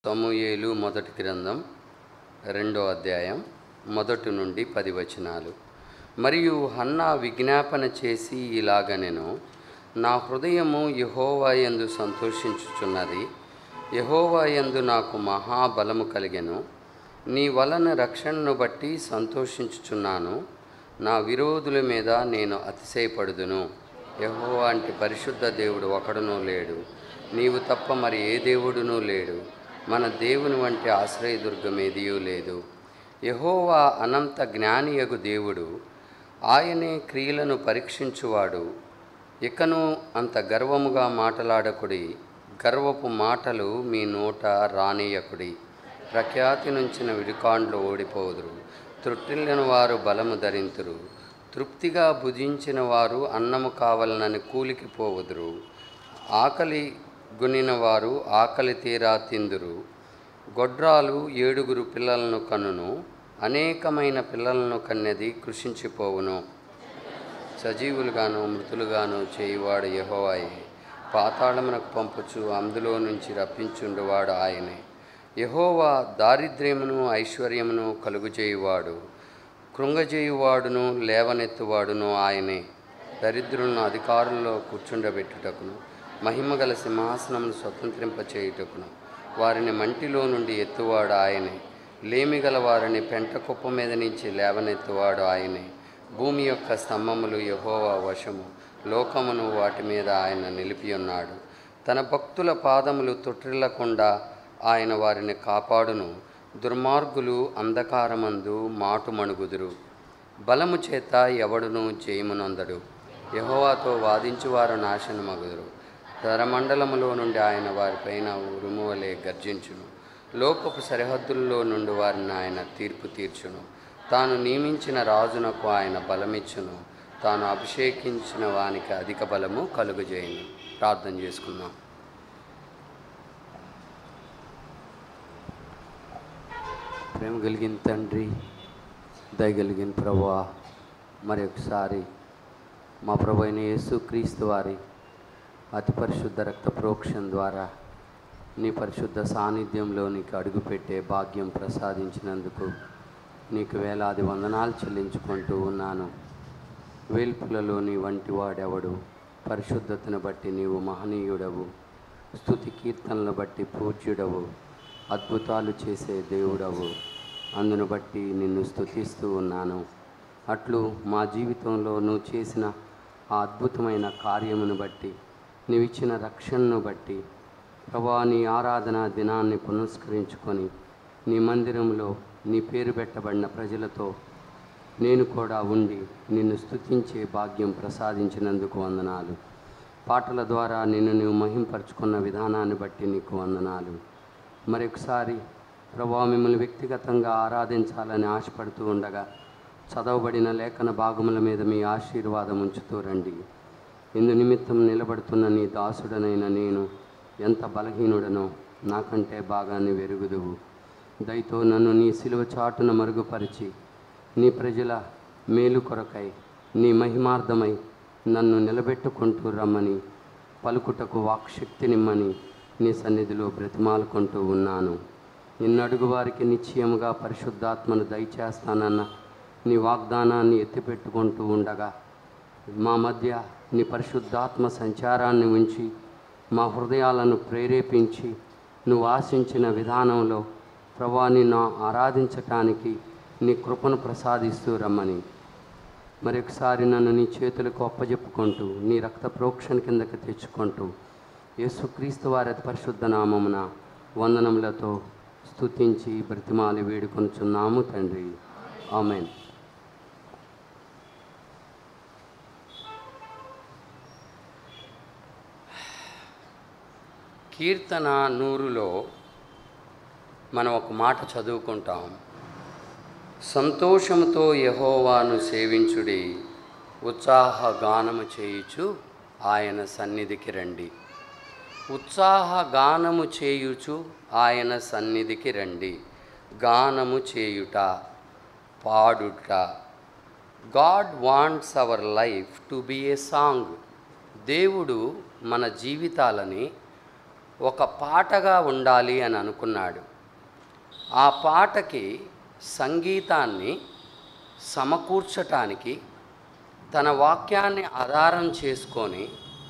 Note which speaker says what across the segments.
Speaker 1: సమూయేలు మొదటి గ్రంథం రెండో అధ్యాయం మొదటి నుండి పది వచనాలు మరియు హన్నా విజ్ఞాపన చేసి ఇలాగనెను నా హృదయము యహోవాయందు సంతోషించుచున్నది యహోవాయందు నాకు మహాబలము కలిగెను నీ వలన రక్షణను బట్టి సంతోషించుచున్నాను నా విరోధుల మీద నేను అతిశయపడుదును యహోవా అంటే పరిశుద్ధ దేవుడు ఒకడునూ లేడు నీవు తప్ప మరి ఏ దేవుడునూ లేడు మన దేవుని వంటి ఆశ్రయదుర్గం ఏదియూ లేదు యహోవా అనంత జ్ఞానియగు దేవుడు ఆయనే క్రియలను పరీక్షించువాడు ఇకను అంత గర్వముగా మాటలాడకుడి గర్వపు మాటలు మీ నోట రానియకుడి ప్రఖ్యాతి నుంచిన విడికాండ్లు ఓడిపోదురు త్రుట్టిల్లిన వారు బలము ధరింతురు తృప్తిగా భుజించిన వారు అన్నము కావలనని కూలికి పోవుదురు ఆకలి గునిన వారు ఆకలి తీరా తిందురు గొడ్రాలు ఏడుగురు పిల్లలను కనును అనేకమైన పిల్లలను కన్నెది కృషించిపోవును సజీవులుగాను మృతులుగాను చేయువాడు యెహోవాయే పాతాళమునకు పంపుచు అందులో నుంచి రప్పించుండువాడు ఆయనే యెహోవా దారిద్ర్యమును ఐశ్వర్యమును కలుగుచేయువాడు కృంగజేయువాడును లేవనెత్తువాడును ఆయనే దరిద్రులను అధికారుల్లో కూర్చుండబెట్టుటకును మహిమగల సింహాసనమును స్వతంత్రింపచేయుటకును వారిని మంటిలో నుండి ఎత్తువాడు ఆయనే లేమిగల వారిని పెంట కుప్ప మీద నుంచి లేవనెత్తువాడు ఆయనే భూమి యొక్క స్తంభములు యహోవా వశము లోకమును వాటి మీద ఆయన నిలిపి ఉన్నాడు తన భక్తుల పాదములు తొట్టిల్లకుండా ఆయన వారిని కాపాడును దుర్మార్గులు అంధకారమందు మాటుమణుగుదురు బలము చేత ఎవడును జయమునందడు యహోవాతో వాదించువారు నాశనమగుదురు ధరమండలములో నుండి ఆయన వారిపైన ఉరుమువలే గర్జించును లోకపు సరిహద్దుల్లో నుండి వారిని ఆయన తీర్పు తీర్చును తాను నియమించిన రాజునకు ఆయన బలమిచ్చును తాను అభిషేకించిన వానికి అధిక బలము కలుగుజేయును ప్రార్థన చేసుకుందాం ప్రేమ కలిగిన తండ్రి దయగలిగిన ప్రభా మరి ఒకసారి మా ప్రభు అయిన యేసుక్రీస్తు వారి అతి పరిశుద్ధ రక్త ప్రోక్షణ ద్వారా నీ పరిశుద్ధ సాన్నిధ్యంలో నీకు అడుగుపెట్టే భాగ్యం ప్రసాదించినందుకు నీకు వేలాది వందనాలు చెల్లించుకుంటూ ఉన్నాను వేల్పులలో నీ వంటి వాడెవడు పరిశుద్ధతను బట్టి నీవు మహనీయుడవు స్తుతి కీర్తనలు బట్టి పూజ్యుడవు అద్భుతాలు చేసే దేవుడవు అందును బట్టి నిన్ను స్తుతిస్తూ ఉన్నాను అట్లు మా జీవితంలో నువ్వు చేసిన ఆ అద్భుతమైన కార్యమును బట్టి నీవిచ్చిన రక్షణను బట్టి ప్రభా నీ ఆరాధన దినాన్ని పునస్కరించుకొని నీ మందిరంలో నీ పేరు పెట్టబడిన ప్రజలతో నేను కూడా ఉండి నిన్ను స్తుతించే భాగ్యం ప్రసాదించినందుకు వందనాలు పాటల ద్వారా నిన్ను నీవు మహింపరుచుకున్న విధానాన్ని బట్టి నీకు వందనాలు మరొకసారి ప్రభా మిమ్మల్ని వ్యక్తిగతంగా ఆరాధించాలని ఆశపడుతూ ఉండగా చదవబడిన లేఖన భాగముల మీద మీ ఆశీర్వాదం ఉంచుతూ రండి ఇందు నిమిత్తం నిలబడుతున్న నీ దాసుడనైన నేను ఎంత బలహీనుడనో నాకంటే బాగా నీ వెరుగుదువు దయతో నన్ను నీ సిలువ చాటున మరుగుపరిచి నీ ప్రజల మేలు కొరకై నీ మహిమార్థమై నన్ను నిలబెట్టుకుంటూ రమ్మని పలుకుటకు వాక్శక్తినిమ్మని నీ సన్నిధిలో బ్రతిమాలుకుంటూ ఉన్నాను నిన్నడుగు వారికి నిశ్చయముగా పరిశుద్ధాత్మను దయచేస్తానన్న నీ వాగ్దానాన్ని ఎత్తిపెట్టుకుంటూ ఉండగా మా మధ్య నీ పరిశుద్ధాత్మ సంచారాన్ని ఉంచి మా హృదయాలను ప్రేరేపించి నువ్వు ఆశించిన విధానంలో ప్రభా నిన్ను ఆరాధించటానికి నీ కృపను ప్రసాదిస్తూ రమ్మని మరొకసారి నన్ను నీ చేతులకు అప్పజెప్పుకుంటూ నీ రక్త ప్రోక్షణ కిందకి తెచ్చుకుంటూ యేసుక్రీస్తు వారి అతి పరిశుద్ధ నామమున వందనములతో స్తుతించి బ్రతిమాలి వేడుకొనుచున్నాము తండ్రి ఆమెన్ కీర్తన నూరులో మనం ఒక మాట చదువుకుంటాం సంతోషముతో యహోవాను సేవించుడి ఉత్సాహ గానము చేయుచు ఆయన సన్నిధికి రండి ఉత్సాహ గానము చేయుచు ఆయన సన్నిధికి రండి గానము చేయుట పాడుట God wants our life to be a song దేవుడు మన జీవితాలని ఒక పాటగా ఉండాలి అని అనుకున్నాడు ఆ పాటకి సంగీతాన్ని సమకూర్చటానికి తన వాక్యాన్ని ఆధారం చేసుకొని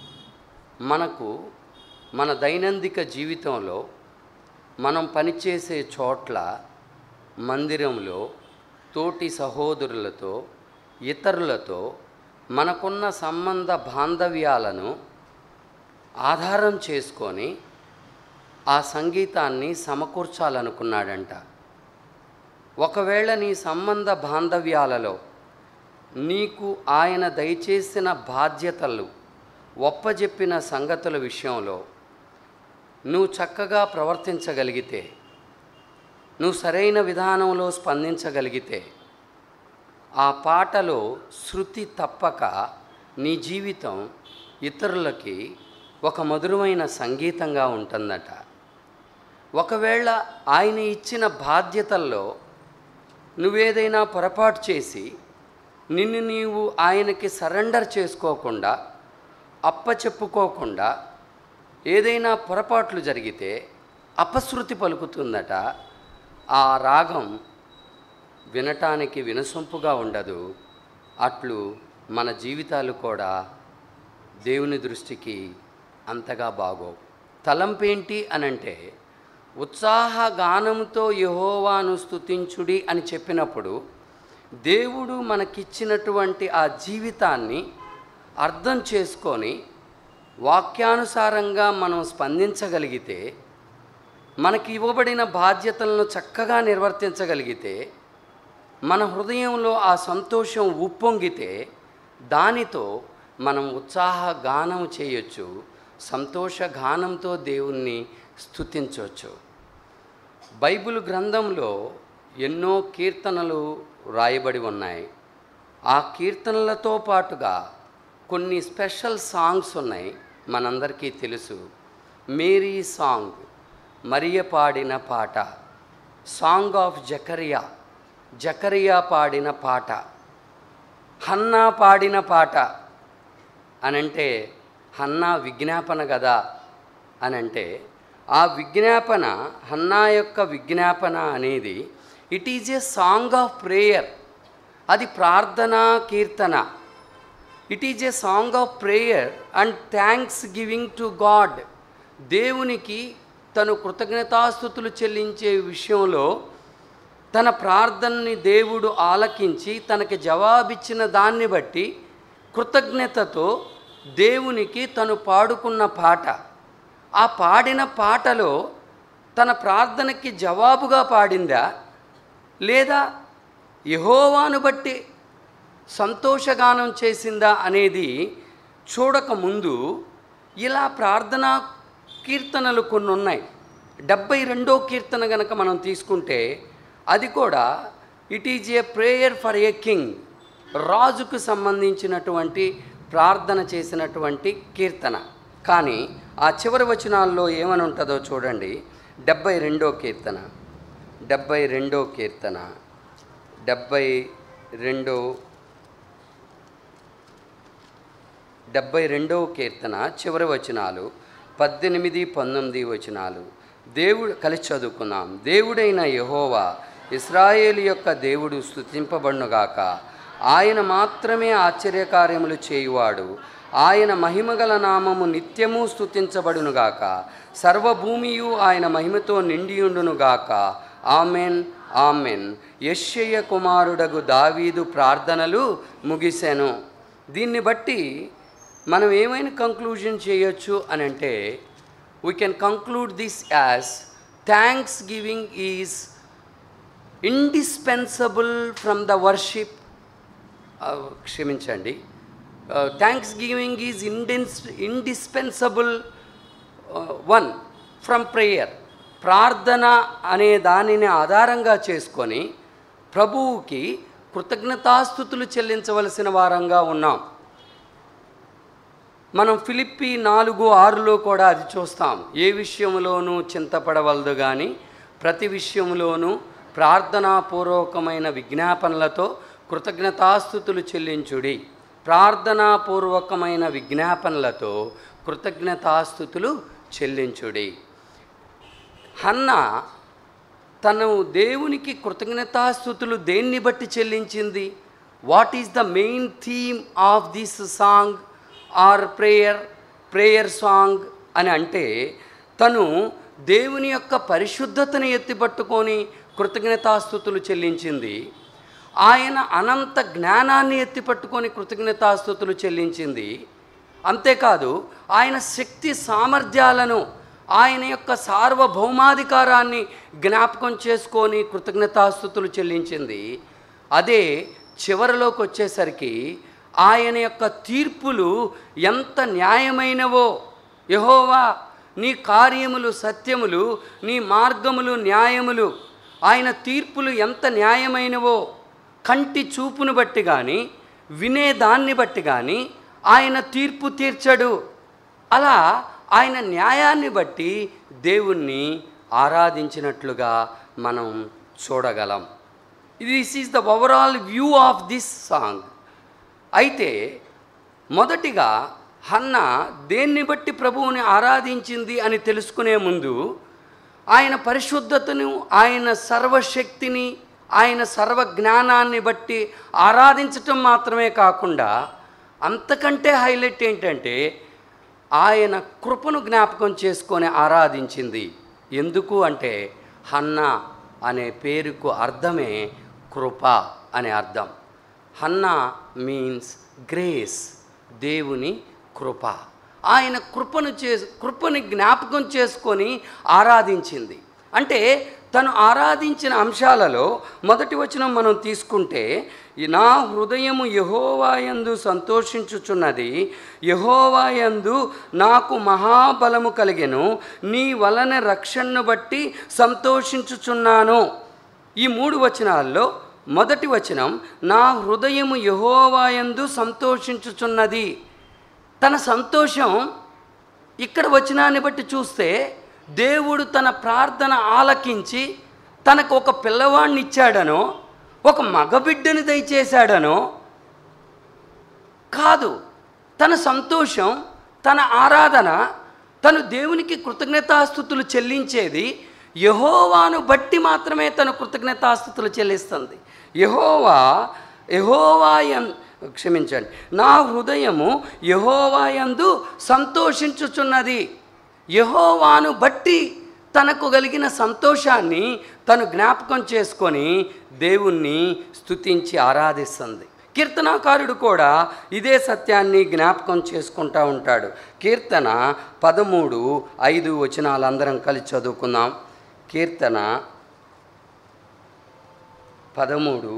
Speaker 1: మనకు మన దైనందిక జీవితంలో మనం పనిచేసే చోట్ల మందిరంలో తోటి సహోదరులతో ఇతరులతో మనకున్న సంబంధ బాంధవ్యాలను ఆధారం చేసుకొని ఆ సంగీతాన్ని సమకూర్చాలనుకున్నాడంట ఒకవేళ నీ సంబంధ బాంధవ్యాలలో నీకు ఆయన దయచేసిన బాధ్యతలు ఒప్పజెప్పిన సంగతుల విషయంలో నువ్వు చక్కగా ప్రవర్తించగలిగితే నువ్వు సరైన విధానంలో స్పందించగలిగితే ఆ పాటలో శృతి తప్పక నీ జీవితం ఇతరులకి ఒక మధురమైన సంగీతంగా ఉంటుందట ఒకవేళ ఆయన ఇచ్చిన బాధ్యతల్లో నువ్వేదైనా పొరపాటు చేసి నిన్ను నీవు ఆయనకి సరెండర్ చేసుకోకుండా అప్పచెప్పుకోకుండా ఏదైనా పొరపాట్లు జరిగితే అపశృతి పలుకుతుందట ఆ రాగం వినటానికి వినసొంపుగా ఉండదు అట్లు మన జీవితాలు కూడా దేవుని దృష్టికి అంతగా బాగోవు తలంపేంటి అనంటే ఉత్సాహ గానంతో యహోవాను స్తుతించుడి అని చెప్పినప్పుడు దేవుడు మనకిచ్చినటువంటి ఆ జీవితాన్ని అర్థం చేసుకొని వాక్యానుసారంగా మనం స్పందించగలిగితే మనకి ఇవ్వబడిన బాధ్యతలను చక్కగా నిర్వర్తించగలిగితే మన హృదయంలో ఆ సంతోషం ఉప్పొంగితే దానితో మనం ఉత్సాహ గానం చేయొచ్చు సంతోష గానంతో దేవుణ్ణి స్తుతించవచ్చు బైబిల్ గ్రంథంలో ఎన్నో కీర్తనలు రాయబడి ఉన్నాయి ఆ కీర్తనలతో పాటుగా కొన్ని స్పెషల్ సాంగ్స్ ఉన్నాయి మనందరికీ తెలుసు మేరీ సాంగ్ మరియ పాడిన పాట సాంగ్ ఆఫ్ జకరియా జకరియా పాడిన పాట హన్నా పాడిన పాట అనంటే హన్నా విజ్ఞాపన కదా అనంటే ఆ విజ్ఞాపన హన్నా యొక్క విజ్ఞాపన అనేది it is a song of prayer అది ప్రార్థనా కీర్తన it is a song of prayer and thanksgiving to God దేవునికి తను కృతజ్ఞతాస్థుతులు చెల్లించే విషయంలో తన ప్రార్థనని దేవుడు ఆలకించి తనకి జవాబిచ్చిన దాన్ని బట్టి కృతజ్ఞతతో దేవునికి తను పాడుకున్న పాట ఆ పాడిన పాటలో తన ప్రార్థనకి జవాబుగా పాడిందా లేదా యహోవాను బట్టి సంతోషగానం చేసిందా అనేది చూడకముందు ఇలా ప్రార్థనా కీర్తనలు కొన్ని ఉన్నాయి డెబ్బై రెండో కీర్తన గనక మనం తీసుకుంటే అది కూడా it is a prayer for a king రాజుకు సంబంధించినటువంటి ప్రార్థన చేసినటువంటి కీర్తన కానీ ఆ చివరి వచనాల్లో ఏమని ఉంటుందో చూడండి డెబ్బై రెండో కీర్తన డెబ్బై రెండో కీర్తన డెబ్బై రెండో డెబ్బై రెండవ కీర్తన చివరి వచనాలు పద్దెనిమిది పంతొమ్మిది వచనాలు దేవుడు కలిసి చదువుకున్నాం దేవుడైన యహోవా ఇస్రాయేలు యొక్క దేవుడు స్తుతింపబడునుగాక ఆయన మాత్రమే ఆశ్చర్యకార్యములు చేయువాడు ఆయన మహిమగల నామము నిత్యము స్తుతించబడునుగాక సర్వభూమియు ఆయన మహిమతో నిండియుండునుగాక ఆమెన్ ఆమెన్ యశ్యయ కుమారుడగు దావీదు ప్రార్థనలు ముగిసెను దీన్ని బట్టి మనం ఏమైనా కంక్లూజన్ చేయొచ్చు అని అంటే we can conclude this as thanksgiving is indispensable from the worship క్షమించండి థ్యాంక్స్ గివింగ్ ఈజ్ ఇండిన్స్ ఇండిస్పెన్సబుల్ వన్ ఫ్రమ్ ప్రేయర్ ప్రార్థన అనే దానిని ఆధారంగా చేసుకొని ప్రభువుకి కృతజ్ఞతాస్థుతులు చెల్లించవలసిన వారంగా ఉన్నాం మనం ఫిలిప్పి నాలుగు ఆరులో కూడా అది చూస్తాం ఏ విషయంలోనూ చింతపడవలదు కానీ ప్రతి విషయంలోనూ ప్రార్థనాపూర్వకమైన విజ్ఞాపనలతో కృతజ్ఞతాస్థుతులు చెల్లించుడి ప్రార్థనాపూర్వకమైన విజ్ఞాపనలతో కృతజ్ఞతాస్థుతులు చెల్లించుడి హన్న తను దేవునికి కృతజ్ఞతాస్థుతులు దేన్ని బట్టి చెల్లించింది what is the main theme of this song or prayer prayer song అని అంటే తను దేవుని యొక్క పరిశుద్ధతను ఎత్తిపట్టుకొని కృతజ్ఞతాస్థుతులు చెల్లించింది ఆయన అనంత జ్ఞానాన్ని ఎత్తిపట్టుకొని కృతజ్ఞతాస్థుతులు చెల్లించింది అంతేకాదు ఆయన శక్తి సామర్థ్యాలను ఆయన యొక్క సార్వభౌమాధికారాన్ని జ్ఞాపకం చేసుకొని కృతజ్ఞతాస్థుతులు చెల్లించింది అదే చివరిలోకి వచ్చేసరికి ఆయన యొక్క తీర్పులు ఎంత న్యాయమైనవో యహోవా నీ కార్యములు సత్యములు నీ మార్గములు న్యాయములు ఆయన తీర్పులు ఎంత న్యాయమైనవో కంటి చూపును బట్టి కానీ వినే దాన్ని బట్టి కానీ ఆయన తీర్పు తీర్చడు అలా ఆయన న్యాయాన్ని బట్టి దేవుణ్ణి ఆరాధించినట్లుగా మనం చూడగలం this is the overall view of this song అయితే మొదటిగా హన్న దేన్ని బట్టి ప్రభువుని ఆరాధించింది అని తెలుసుకునే ముందు ఆయన పరిశుద్ధతను ఆయన సర్వశక్తిని ఆయన సర్వ జ్ఞానాన్ని బట్టి ఆరాధించటం మాత్రమే కాకుండా అంతకంటే హైలైట్ ఏంటంటే ఆయన కృపను జ్ఞాపకం చేసుకొని ఆరాధించింది ఎందుకు అంటే హన్న అనే పేరుకు అర్థమే కృప అనే అర్థం హన్న మీన్స్ గ్రేస్ దేవుని కృప ఆయన కృపను చే కృపని జ్ఞాపకం చేసుకొని ఆరాధించింది అంటే తను ఆరాధించిన అంశాలలో మొదటి వచనం మనం తీసుకుంటే "ఈ నా హృదయము యహోవాయందు సంతోషించుచున్నది యహోవాయందు నాకు మహాబలము కలిగెను నీ వలన రక్షణను బట్టి సంతోషించుచున్నాను ఈ మూడు వచనాల్లో మొదటి వచనం నా హృదయము యహోవాయందు సంతోషించుచున్నది తన సంతోషం ఇక్కడ వచనాన్ని బట్టి చూస్తే దేవుడు తన ప్రార్థన ఆలకించి తనకు ఒక పిల్లవాడిని ఇచ్చాడనో ఒక మగబిడ్డని దయచేశాడనో కాదు తన సంతోషం తన ఆరాధన తను దేవునికి కృతజ్ఞతాస్థుతులు చెల్లించేది యహోవాను బట్టి మాత్రమే తను కృతజ్ఞతాస్థుతులు చెల్లిస్తుంది యహోవా యహోవాయం క్షమించండి నా హృదయము యహోవాయందు సంతోషించుచున్నది యహోవాను బట్టి తనకు కలిగిన సంతోషాన్ని తను జ్ఞాపకం చేసుకొని దేవుణ్ణి స్తుతించి ఆరాధిస్తుంది కీర్తనాకారుడు కూడా ఇదే సత్యాన్ని జ్ఞాపకం చేసుకుంటా ఉంటాడు కీర్తన పదమూడు ఐదు వచనాలు అందరం కలిసి చదువుకుందాం కీర్తన పదమూడు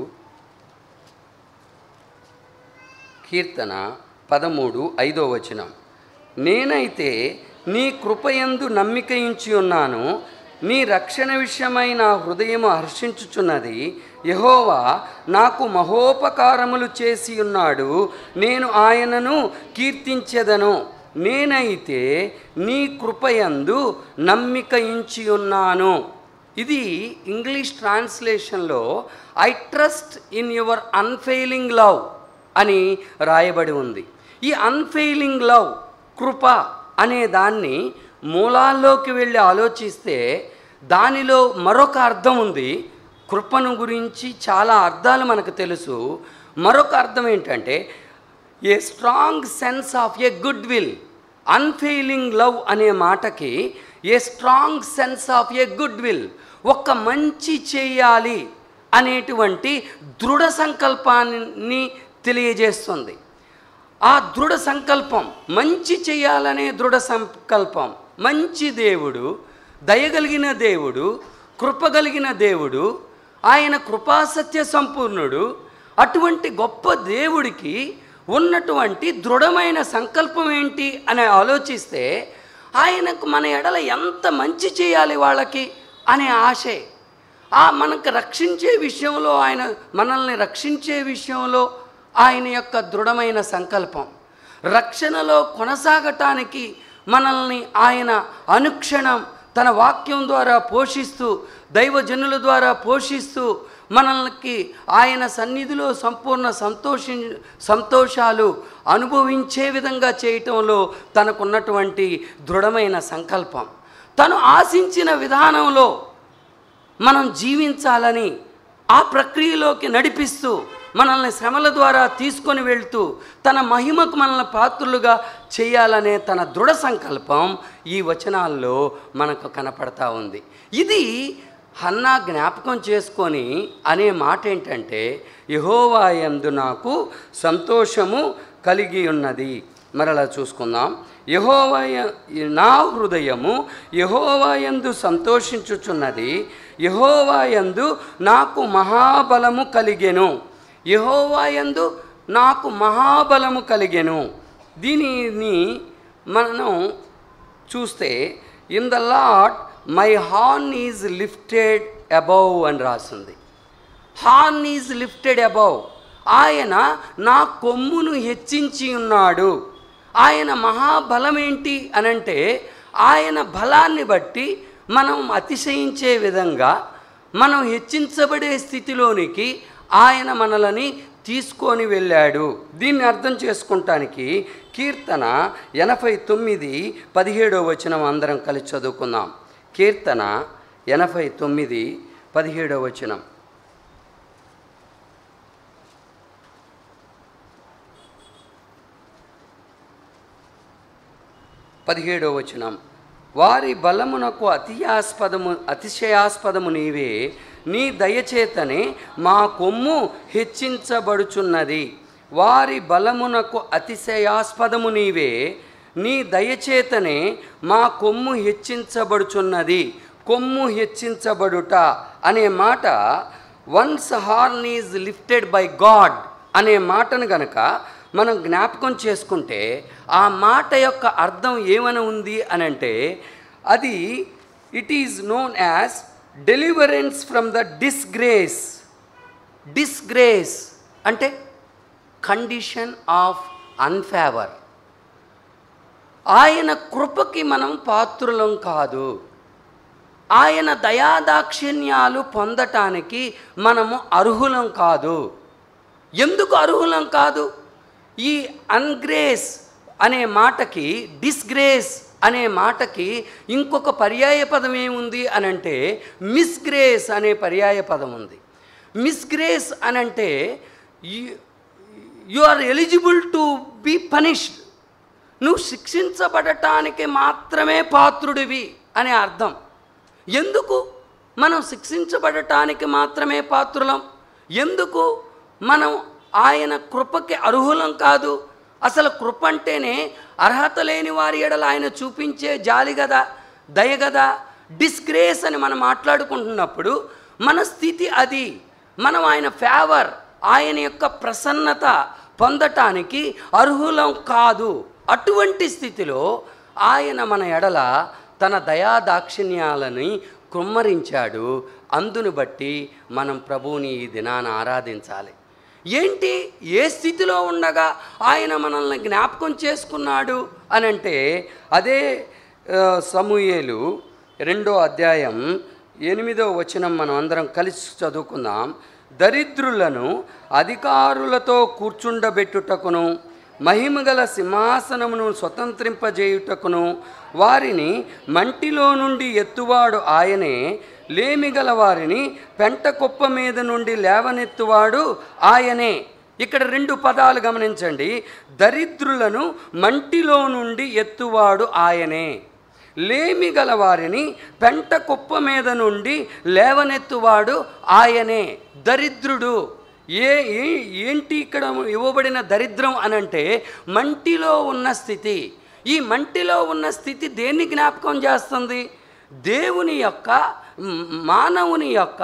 Speaker 1: కీర్తన పదమూడు ఐదో వచనం నేనైతే నీ కృపయందు నమ్మికయించి ఉన్నాను నీ రక్షణ విషయమై నా హృదయము హర్షించుచున్నది యహోవా నాకు మహోపకారములు చేసి ఉన్నాడు నేను ఆయనను కీర్తించెదను నేనైతే నీ కృపయందు నమ్మికయించి ఉన్నాను ఇది ఇంగ్లీష్ ట్రాన్స్లేషన్లో I trust in your unfailing love అని రాయబడి ఉంది ఈ అన్ఫెయిలింగ్ లవ్ కృప అనే దాన్ని మూలాల్లోకి వెళ్ళి ఆలోచిస్తే దానిలో మరొక అర్థం ఉంది కృపను గురించి చాలా అర్థాలు మనకు తెలుసు మరొక అర్థం ఏంటంటే a strong sense of a good will unfailing love అనే మాటకి a strong sense of a good will ఒక మంచి చేయాలి అనేటువంటి దృఢ సంకల్పాన్ని తెలియజేస్తుంది ఆ దృఢ సంకల్పం మంచి చేయాలనే దృఢ సంకల్పం మంచి దేవుడు దయగలిగిన దేవుడు కృపగలిగిన దేవుడు ఆయన కృపాసత్య సంపూర్ణుడు అటువంటి గొప్ప దేవుడికి ఉన్నటువంటి దృఢమైన సంకల్పం ఏంటి అని ఆలోచిస్తే ఆయనకు మన ఎడల ఎంత మంచి చేయాలి వాళ్ళకి అనే ఆశే ఆ మనకు రక్షించే విషయంలో ఆయన మనల్ని రక్షించే విషయంలో ఆయన యొక్క దృఢమైన సంకల్పం రక్షణలో కొనసాగటానికి మనల్ని ఆయన అనుక్షణం తన వాక్యం ద్వారా పోషిస్తూ దైవజనుల ద్వారా పోషిస్తూ మనల్ని ఆయన సన్నిధిలో సంపూర్ణ సంతోషి సంతోషాలు అనుభవించే విధంగా చేయటంలో తనకున్నటువంటి దృఢమైన సంకల్పం తను ఆశించిన విధానంలో మనం జీవించాలని ఆ ప్రక్రియలోకి నడిపిస్తూ మనల్ని శ్రమల ద్వారా తీసుకొని వెళ్తూ తన మహిమకు మనల్ని పాత్రులుగా చేయాలనే తన దృఢ సంకల్పం ఈ వచనాల్లో మనకు కనపడతా ఉంది ఇది హన్నా జ్ఞాపకం చేసుకొని అనే మాట ఏంటంటే యహోవాయందు నాకు సంతోషము కలిగి ఉన్నది మరలా చూసుకుందాం యహోవాయ నా హృదయము యహోవాయందు సంతోషించుచున్నది యహోవాయందు నాకు మహాబలము కలిగెను యహోవాయందు నాకు మహాబలము కలిగెను దీనిని మనం చూస్తే in the Lord my horn is lifted above అని రాసింది హార్న్ ఈజ్ లిఫ్టెడ్ అబౌవ్ ఆయన నా కొమ్మును హెచ్చించి ఉన్నాడు ఆయన మహాబలం ఏంటి అనంటే ఆయన బలాన్ని బట్టి మనం అతిశయించే విధంగా మనం హెచ్చించబడే స్థితిలోనికి ఆయన మనలని తీసుకొని వెళ్ళాడు దీన్ని అర్థం చేసుకుంటానికి కీర్తన ఎనభై తొమ్మిది పదిహేడో వచనం అందరం కలిసి చదువుకుందాం కీర్తన ఎనభై తొమ్మిది పదిహేడో వచనం పదిహేడో వచనం వారి బలమునకు అతియాస్పదము అతిశయాస్పదము నీవే నీ దయచేతనే మా కొమ్ము హెచ్చించబడుచున్నది వారి బలమునకు అతిశయాస్పదము నీవే నీ దయచేతనే మా కొమ్ము హెచ్చించబడుచున్నది కొమ్ము హెచ్చించబడుట అనే మాట once horn is lifted by God అనే మాటను గనక మనం జ్ఞాపకం చేసుకుంటే ఆ మాట యొక్క అర్థం ఏమని ఉంది అని అంటే అది it is known as deliverance from the disgrace disgrace అంటే కండిషన్ ఆఫ్ అన్ఫేవర్ ఆయన కృపకి మనం పాత్రులం కాదు ఆయన దయాదాక్షిణ్యాలు పొందటానికి మనము అర్హులం కాదు ఎందుకు అర్హులం కాదు ఈ అన్గ్రేస్ అనే మాటకి డిస్గ్రేస్ అనే మాటకి ఇంకొక పర్యాయ పదం ఏముంది అని అంటే మిస్గ్రేస్ అనే పర్యాయ పదం ఉంది మిస్గ్రేస్ అని అంటే you are eligible to be punished నువ్వు శిక్షించబడటానికి మాత్రమే పాత్రుడివి అనే అర్థం ఎందుకు మనం శిక్షించబడటానికి మాత్రమే పాత్రులం ఎందుకు మనం ఆయన కృపకి అర్హులం కాదు అసలు కృప అంటేనే అర్హత లేని వారి ఎడల ఆయన చూపించే జాలి గదా దయ గదా డిస్గ్రేస్ అని మనం మాట్లాడుకుంటున్నప్పుడు మన స్థితి అది మనం ఆయన ఫేవర్ ఆయన యొక్క ప్రసన్నత పొందటానికి అర్హులం కాదు అటువంటి స్థితిలో ఆయన మన ఎడల తన దయాదాక్షిణ్యాలని కుమ్మరించాడు అందును బట్టి మనం ప్రభువుని ఈ దినాన ఆరాధించాలి ఏంటి ఏ స్థితిలో ఉండగా ఆయన మనల్ని జ్ఞాపకం చేసుకున్నాడు అని అంటే అదే ఆ, సమూయేలు రెండో అధ్యాయం ఎనిమిదో వచనం మనం అందరం కలిసి చదువుకుందాం దరిద్రులను అధికారులతో కూర్చుండబెట్టుటకును మహిమగల సింహాసనమును స్వతంత్రింపజేయుటకును వారిని మంటిలో నుండి ఎత్తువాడు ఆయనే లేమిగల వారిని పెంట కుప్ప మీద నుండి లేవనెత్తువాడు ఆయనే ఇక్కడ రెండు పదాలు గమనించండి దరిద్రులను మంటిలో నుండి ఎత్తువాడు ఆయనే లేమి గల వారిని పెంట కుప్ప మీద నుండి లేవనెత్తువాడు ఆయనే దరిద్రుడు ఏ ఏ- ఏంటి ఇక్కడ ఇవ్వబడిన దరిద్రం అనంటే మంటిలో ఉన్న స్థితి ఈ మంటిలో ఉన్న స్థితి దేన్ని జ్ఞాపకం చేస్తుంది దేవుని యొక్క మ్, మానవుని యొక్క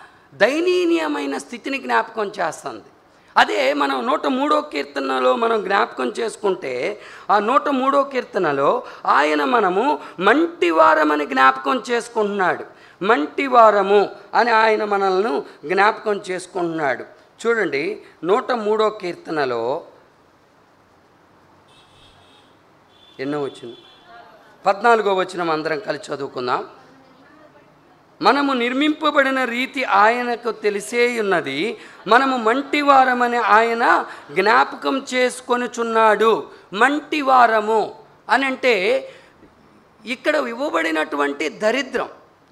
Speaker 1: దయనీయమైన స్థితిని జ్ఞాపకం చేస్తుంది అదే మనం నూట మూడో కీర్తనలో మనం జ్ఞాపకం చేసుకుంటే ఆ నూట మూడో కీర్తనలో ఆయన మనము మంటివారమని జ్ఞాపకం చేసుకుంటున్నాడు మంటివారము అని ఆయన మనల్ని జ్ఞాపకం చేసుకుంటున్నాడు చూడండి నూట మూడో కీర్తనలో ఎన్నో వచ్చిన పద్నాలుగో వచ్చిన అందరం కలిసి చదువుకుందాం మనము నిర్మింపబడిన రీతి ఆయనకు తెలిసే ఉన్నది మనము మంటివారమని ఆయన జ్ఞాపకం చేసుకొనుచున్నాడు మంటివారము అని అంటే ఇక్కడ ఇవ్వబడినటువంటి దరిద్రం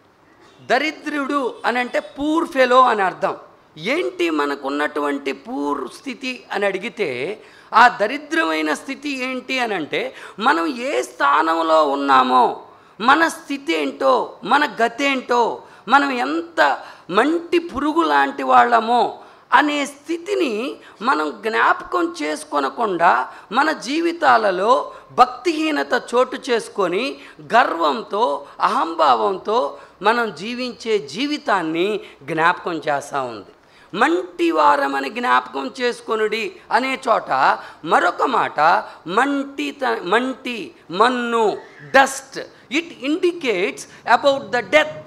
Speaker 1: దరిద్రుడు అని అంటే పూర్ ఫెలో అని అర్థం ఏంటి మనకున్నటువంటి పూర్ స్థితి అని అడిగితే ఆ దరిద్రమైన స్థితి ఏంటి అని అంటే మనం ఏ స్థానంలో ఉన్నామో మన స్థితి ఏంటో మన గతేంటో మనం ఎంత మంటి పురుగు లాంటి వాళ్ళమో అనే స్థితిని మనం జ్ఞాపకం చేసుకొనకుండా మన జీవితాలలో భక్తిహీనత చోటు చేసుకొని గర్వంతో అహంభావంతో మనం జీవించే జీవితాన్ని జ్ఞాపకం చేస్తూ ఉంది మంటి వారమని జ్ఞాపకం చేసుకొనుడి అనే చోట మరొక మాట మంటి త- మంటి మన్ను dust it indicates about the death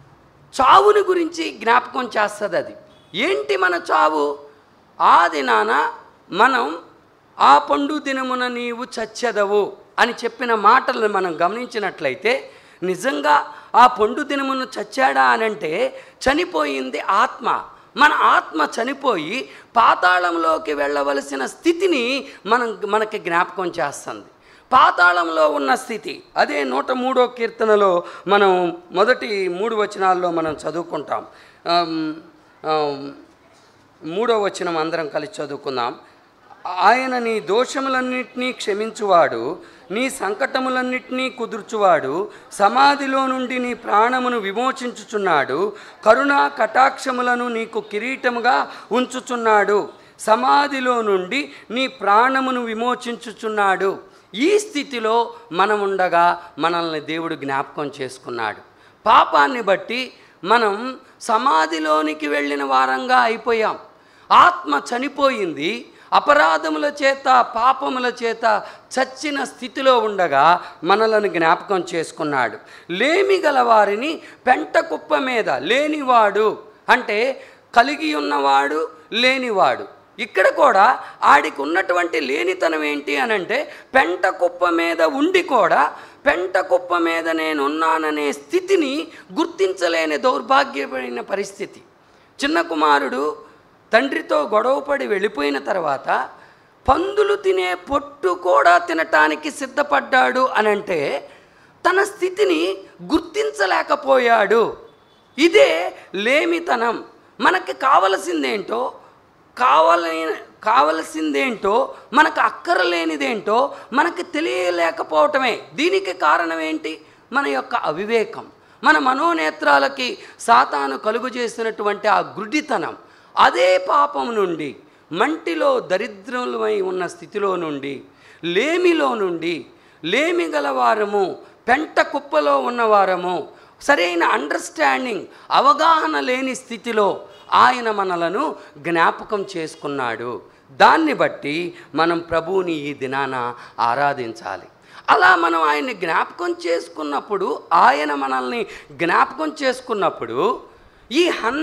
Speaker 1: చావుని గురించి జ్ఞాపకం చేస్తుంది అది ఏంటి మన చావు ఆ దినాన మనం ఆ పండు దినమున నీవు చచ్చెదవు అని చెప్పిన మాటలను మనం గమనించినట్లయితే నిజంగా ఆ పండు దినమును చచ్చాడా అనంటే చనిపోయింది ఆత్మ మన ఆత్మ చనిపోయి పాతాళంలోకి వెళ్ళవలసిన స్థితిని మనం మనకి జ్ఞాపకం చేస్తుంది పాతాళంలో ఉన్న స్థితి అదే నూట మూడో కీర్తనలో మనం మొదటి మూడు వచనాల్లో మనం చదువుకుంటాం ఆమ్, ఆమ్, మూడో వచనం అందరం కలిసి చదువుకుందాం ఆయన నీ దోషములన్నింటినీ క్షమించువాడు నీ సంకటములన్నింటినీ కుదుర్చువాడు సమాధిలో నుండి నీ ప్రాణమును విమోచించుచున్నాడు కరుణా కటాక్షములను నీకు కిరీటముగా ఉంచుచున్నాడు సమాధిలో నుండి నీ ప్రాణమును విమోచించుచున్నాడు ఈ స్థితిలో మనం ఉండగా మనల్ని దేవుడు జ్ఞాపకం చేసుకున్నాడు పాపాన్ని బట్టి మనం సమాధిలోనికి వెళ్ళిన వారంగా అయిపోయాం ఆత్మ చనిపోయింది అపరాధముల చేత పాపముల చేత చచ్చిన స్థితిలో ఉండగా మనలను జ్ఞాపకం చేసుకున్నాడు లేమి గల వారిని పెంట కుప్ప మీద లేనివాడు అంటే కలిగి ఉన్నవాడు లేనివాడు ఇక్కడ కూడా ఆడికి ఉన్నటువంటి లేనితనం ఏంటి అని అంటే పెంట కుప్ప మీద ఉండి కూడా పెంట కుప్ప మీద నేనున్నాననే స్థితిని గుర్తించలేని దౌర్భాగ్యమైన పరిస్థితి చిన్న కుమారుడు తండ్రితో గొడవపడి వెళ్ళిపోయిన తర్వాత పందులు తినే పొట్టు కూడా తినటానికి సిద్ధపడ్డాడు అనంటే తన స్థితిని గుర్తించలేకపోయాడు ఇదే లేమితనం మనకి కావలసిందేంటో కావాలని కావలసిందేంటో మనకు అక్కరలేనిదేంటో మనకు తెలియలేకపోవటమే దీనికి కారణం ఏంటి మన యొక్క అవివేకం మన మనోనేత్రాలకి సాతాను కలుగు చేసినటువంటి ఆ గుడ్డితనం అదే పాపం నుండి మంటిలో దరిద్రమై ఉన్న స్థితిలో నుండి లేమిలో నుండి లేమి గలవారము పెంట కుప్పలో ఉన్నవారము సరైన అండర్స్టాండింగ్ అవగాహన లేని స్థితిలో ఆయన మనలను జ్ఞాపకం చేసుకున్నాడు దాన్ని బట్టి మనం ప్రభువుని ఈ దినాన ఆరాధించాలి అలా మనం ఆయన్ని జ్ఞాపకం చేసుకున్నప్పుడు ఆయన మనల్ని జ్ఞాపకం చేసుకున్నప్పుడు ఈ హన్న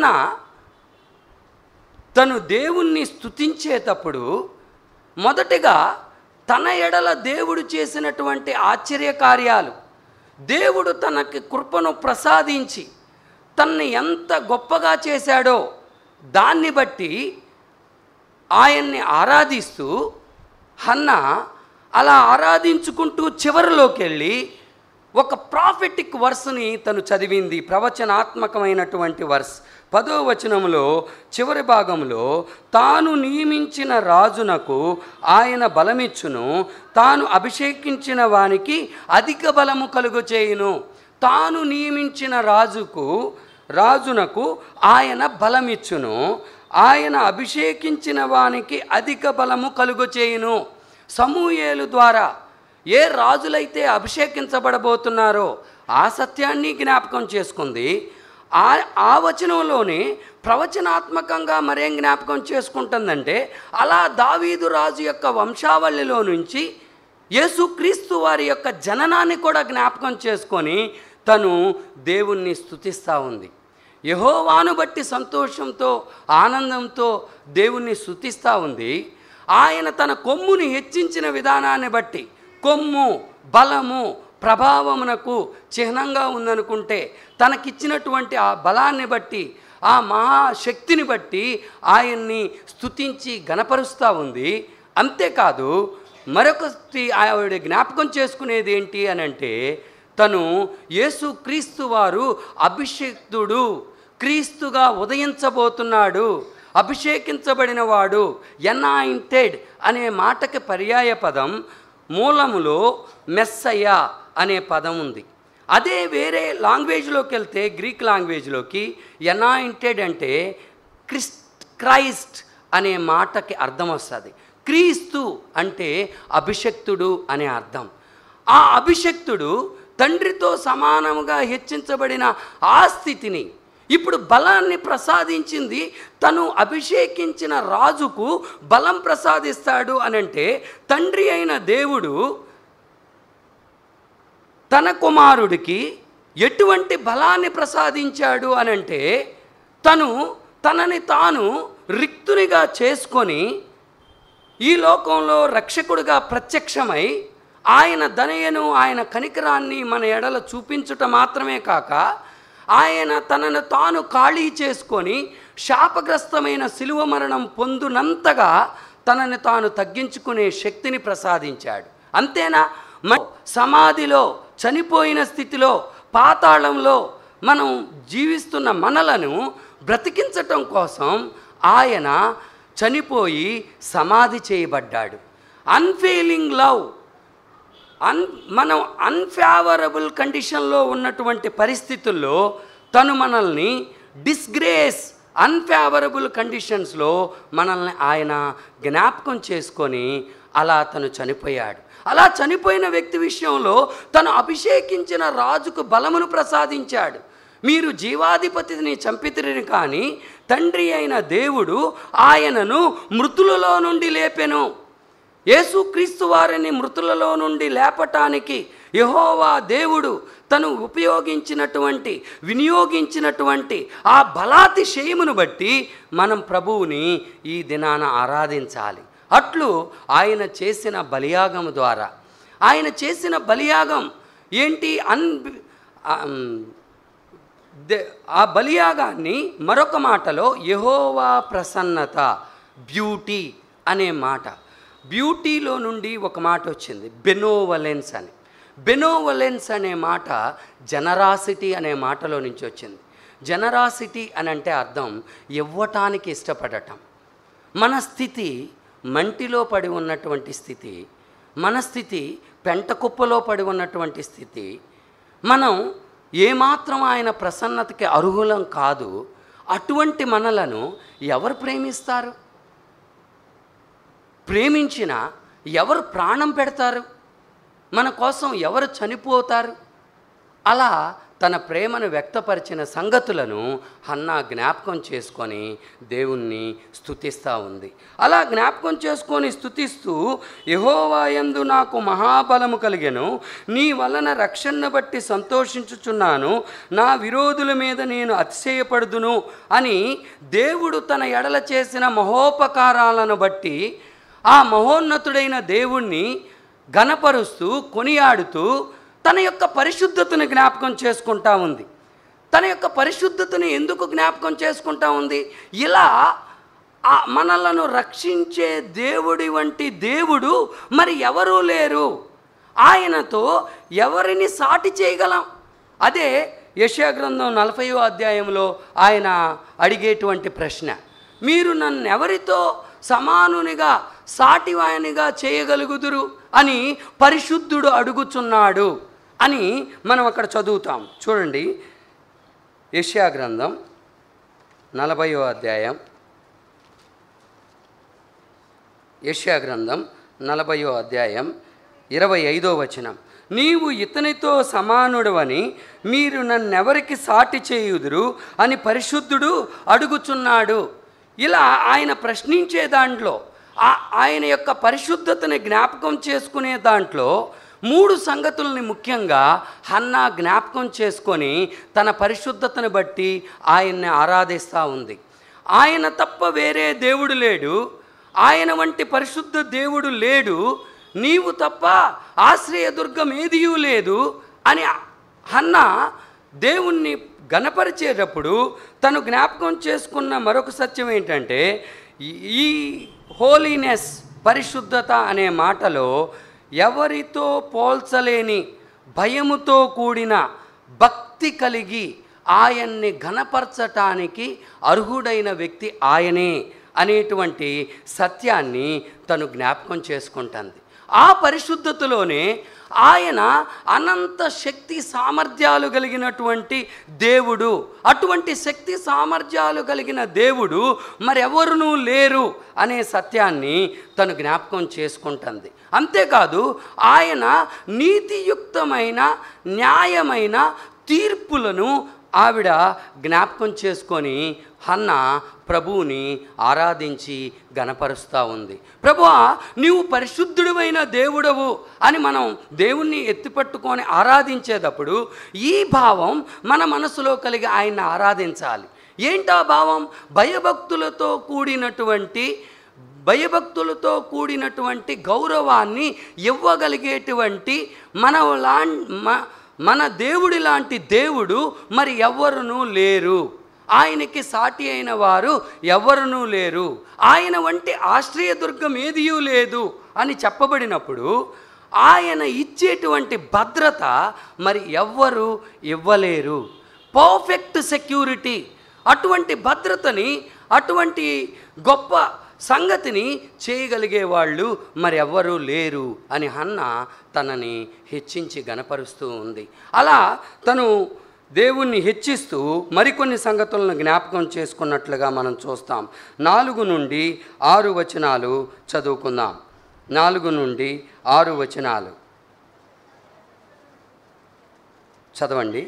Speaker 1: తను దేవుణ్ణి స్తుతించేటప్పుడు మొదటిగా తన ఎడల దేవుడు చేసినటువంటి ఆశ్చర్య కార్యాలు దేవుడు తనకి కృపను ప్రసాదించి తన్ని ఎంత గొప్పగా చేశాడో దాన్ని బట్టి ఆయన్ని ఆరాధిస్తూ హన్న అలా ఆరాధించుకుంటూ చివరిలోకి వెళ్ళి ఒక ప్రాఫిటిక్ వర్స్ని తను చదివింది ప్రవచనాత్మకమైనటువంటి వర్స్ పదో వచనంలో చివరి భాగంలో తాను నియమించిన రాజునకు ఆయన బలమిచ్చును తాను అభిషేకించిన వానికి అధిక బలము కలుగు చేయును తాను నియమించిన రాజుకు రాజునకు ఆయన బలమిచ్చును ఆయన అభిషేకించిన వానికి అధిక బలము కలుగు చేయును సమూయేలు ద్వారా ఏ రాజులైతే అభిషేకించబడబోతున్నారో ఆ సత్యాన్ని జ్ఞాపకం చేసుకుంది ఆ ఆ వచనంలోనే ప్రవచనాత్మకంగా మరేం జ్ఞాపకం చేసుకుంటుందంటే అలా దావీదు రాజు యొక్క వంశావళిలో నుంచి యేసుక్రీస్తు వారి యొక్క జననాన్ని కూడా జ్ఞాపకం చేసుకొని తను దేవుణ్ణి స్తుతిస్తూ ఉంది యహోవాను బట్టి సంతోషంతో ఆనందంతో దేవుణ్ణి స్తుతిస్తూ ఉంది ఆయన తన కొమ్ముని హెచ్చించిన విధానాన్ని బట్టి కొమ్ము బలము ప్రభావమునకు చిహ్నంగా ఉందనుకుంటే తనకిచ్చినటువంటి ఆ బలాన్ని బట్టి ఆ మహాశక్తిని బట్టి ఆయన్ని స్తుతించి గణపరుస్తూ ఉంది అంతేకాదు మరొకటి ఆవిడ జ్ఞాపకం చేసుకునేది ఏంటి అని అంటే తను యేసు క్రీస్తు వారు అభిషేక్తుడు క్రీస్తుగా ఉదయించబోతున్నాడు అభిషేకించబడిన వాడు ఎనాయింటెడ్ అనే మాటకి పర్యాయ పదం మూలములో మెస్సయ్య అనే పదం ఉంది అదే వేరే లాంగ్వేజ్లోకి వెళ్తే గ్రీక్ లాంగ్వేజ్లోకి ఎనాయింటెడ్ అంటే క్రిస్ట్ క్రైస్ట్ అనే మాటకి అర్థం వస్తుంది క్రీస్తు అంటే అభిషక్తుడు అనే అర్థం ఆ అభిషక్తుడు తండ్రితో సమానముగా హెచ్చించబడిన ఆ స్థితిని ఇప్పుడు బలాన్ని ప్రసాదించింది తను అభిషేకించిన రాజుకు బలం ప్రసాదిస్తాడు అనంటే తండ్రి అయిన దేవుడు తన కుమారుడికి ఎటువంటి బలాన్ని ప్రసాదించాడు అనంటే తను తనని తాను రిక్తునిగా చేసుకొని ఈ లోకంలో రక్షకుడిగా ప్రత్యక్షమై ఆయన దనయను ఆయన కనికరాన్ని మన ఎడల చూపించుట మాత్రమే కాక ఆయన తనను తాను ఖాళీ చేసుకొని శాపగ్రస్తమైన శిలువ మరణం పొందునంతగా తనని తాను తగ్గించుకునే శక్తిని ప్రసాదించాడు అంతేనా మ- సమాధిలో చనిపోయిన స్థితిలో పాతాళంలో మనం జీవిస్తున్న మనలను బ్రతికించటం కోసం ఆయన చనిపోయి సమాధి చేయబడ్డాడు అన్ఫెయిలింగ్ లవ్ అన్ మనం అన్ఫేవరబుల్ కండిషన్లో ఉన్నటువంటి పరిస్థితుల్లో తను మనల్ని డిస్గ్రేస్ అన్ఫేవరబుల్ కండిషన్స్లో మనల్ని ఆయన జ్ఞాపకం చేసుకొని అలా తను చనిపోయాడు అలా చనిపోయిన వ్యక్తి విషయంలో తను అభిషేకించిన రాజుకు బలమును ప్రసాదించాడు మీరు జీవాధిపతిని చంపితిరిని కానీ తండ్రి అయిన దేవుడు ఆయనను మృతులలో నుండి లేపెను యేసుక్రీస్తు వారిని మృతులలో నుండి లేపటానికి యహోవా దేవుడు తను ఉపయోగించినటువంటి వినియోగించినటువంటి ఆ బలాతిశయమును బట్టి మనం ప్రభువుని ఈ దినాన ఆరాధించాలి అట్లు ఆయన చేసిన బలియాగం ద్వారా ఆయన చేసిన బలియాగం ఏంటి అన్ ఆమ్, దే- ఆ బలియాగాన్ని మరొక మాటలో యహోవా ప్రసన్నత బ్యూటీ అనే మాట బ్యూటీలో నుండి ఒక మాట వచ్చింది బెనోవలెన్స్ అని బెనోవలెన్స్ అనే మాట జనరాసిటీ అనే మాటలో నుంచి వచ్చింది జనరాసిటీ అని అంటే అర్థం ఇవ్వటానికి ఇష్టపడటం మన స్థితి మంటిలో పడి ఉన్నటువంటి స్థితి మన స్థితి పెంట కుప్పలో పడి ఉన్నటువంటి స్థితి మనం ఏమాత్రం ఆయన ప్రసన్నతకి అర్హులం కాదు అటువంటి మనలను ఎవరు ప్రేమిస్తారు ప్రేమించిన ఎవరు ప్రాణం పెడతారు మన కోసం ఎవరు చనిపోతారు అలా తన ప్రేమను వ్యక్తపరిచిన సంగతులను హన్నా జ్ఞాపకం చేసుకొని దేవుణ్ణి స్తుతిస్తూ ఉంది అలా జ్ఞాపకం చేసుకొని స్తుతిస్తూ యహోవాయందు నాకు మహాబలము కలిగెను నీ వలన రక్షణను బట్టి సంతోషించుచున్నాను నా విరోధుల మీద నేను అతిశయపడుదును అని దేవుడు తన ఎడల చేసిన మహోపకారాలను బట్టి ఆ మహోన్నతుడైన దేవుణ్ణి గణపరుస్తూ కొనియాడుతూ తన యొక్క పరిశుద్ధతను జ్ఞాపకం చేసుకుంటా ఉంది తన యొక్క పరిశుద్ధతను ఎందుకు జ్ఞాపకం చేసుకుంటా ఉంది ఇలా ఆ మనలను రక్షించే దేవుడి వంటి దేవుడు మరి ఎవరూ లేరు ఆయనతో ఎవరిని సాటి చేయగలం అదే యశా గ్రంథం నలభైవ అధ్యాయంలో ఆయన అడిగేటువంటి ప్రశ్న మీరు నన్ను ఎవరితో సమానునిగా సాటివాయనిగా చేయగలుగుదురు అని పరిశుద్ధుడు అడుగుచున్నాడు అని మనం అక్కడ చదువుతాం చూడండి యష్యా గ్రంథం నలభైవ అధ్యాయం యష్యా గ్రంథం నలభయో అధ్యాయం ఇరవై ఐదో వచనం నీవు ఇతనితో సమానుడవని మీరు నన్నెవరికి సాటి చేయుదురు అని పరిశుద్ధుడు అడుగుచున్నాడు ఇలా ఆయన ప్రశ్నించే దాంట్లో ఆ- ఆయన యొక్క పరిశుద్ధతని జ్ఞాపకం చేసుకునే దాంట్లో మూడు సంగతుల్ని ముఖ్యంగా హన్నా జ్ఞాపకం చేసుకొని తన పరిశుద్ధతను బట్టి ఆయన్ని ఆరాధిస్తూ ఉంది ఆయన తప్ప వేరే దేవుడు లేడు ఆయన వంటి పరిశుద్ధ దేవుడు లేడు నీవు తప్ప ఆశ్రయదుర్గం ఏదియూ లేదు అని హన్న దేవుణ్ణి గణపరిచేటప్పుడు తను జ్ఞాపకం చేసుకున్న మరొక సత్యం ఏంటంటే ఈ- ఈ హోలీనెస్ పరిశుద్ధత అనే మాటలో ఎవరితో పోల్చలేని భయముతో కూడిన భక్తి కలిగి ఆయన్ని ఘనపరచటానికి అర్హుడైన వ్యక్తి ఆయనే అనేటువంటి సత్యాన్ని తను జ్ఞాపకం చేసుకుంటుంది ఆ పరిశుద్ధతలోనే ఆయన అనంత శక్తి సామర్థ్యాలు కలిగినటువంటి దేవుడు అటువంటి శక్తి సామర్థ్యాలు కలిగిన దేవుడు మరెవరునూ లేరు అనే సత్యాన్ని తను జ్ఞాపకం చేసుకుంటుంది అంతేకాదు ఆయన నీతియుక్తమైన న్యాయమైన తీర్పులను ఆవిడ జ్ఞాపకం చేసుకొని హన్న ప్రభువుని ఆరాధించి గణపరుస్తూ ఉంది ప్రభువా నీవు పరిశుద్ధుడివైన దేవుడవు అని మనం దేవుణ్ణి ఎత్తిపట్టుకొని ఆరాధించేటప్పుడు ఈ భావం మన మనసులో కలిగి ఆయన్ని ఆరాధించాలి ఏంటా భావం భయభక్తులతో కూడినటువంటి భయభక్తులతో కూడినటువంటి గౌరవాన్ని ఇవ్వగలిగేటువంటి మన లా మ- మన దేవుడి లాంటి దేవుడు మరి ఎవ్వరునూ లేరు ఆయనకి సాటి అయిన వారు ఎవ్వరునూ లేరు ఆయన వంటి ఆశ్రయదుర్గం ఏదియూ లేదు అని చెప్పబడినప్పుడు ఆయన ఇచ్చేటువంటి భద్రత మరి ఎవ్వరు ఇవ్వలేరు పర్ఫెక్ట్ సెక్యూరిటీ అటువంటి భద్రతని అటువంటి గొప్ప సంగతిని చేయగలిగే వాళ్ళు మరి ఎవ్వరూ లేరు అని హన్న తనని హెచ్చించి గనపరుస్తూ ఉంది అలా తను దేవుణ్ణి హెచ్చిస్తూ మరికొన్ని సంగతులను జ్ఞాపకం చేసుకున్నట్లుగా మనం చూస్తాం నాలుగు నుండి ఆరు వచనాలు చదువుకుందాం నాలుగు నుండి ఆరు వచనాలు చదవండి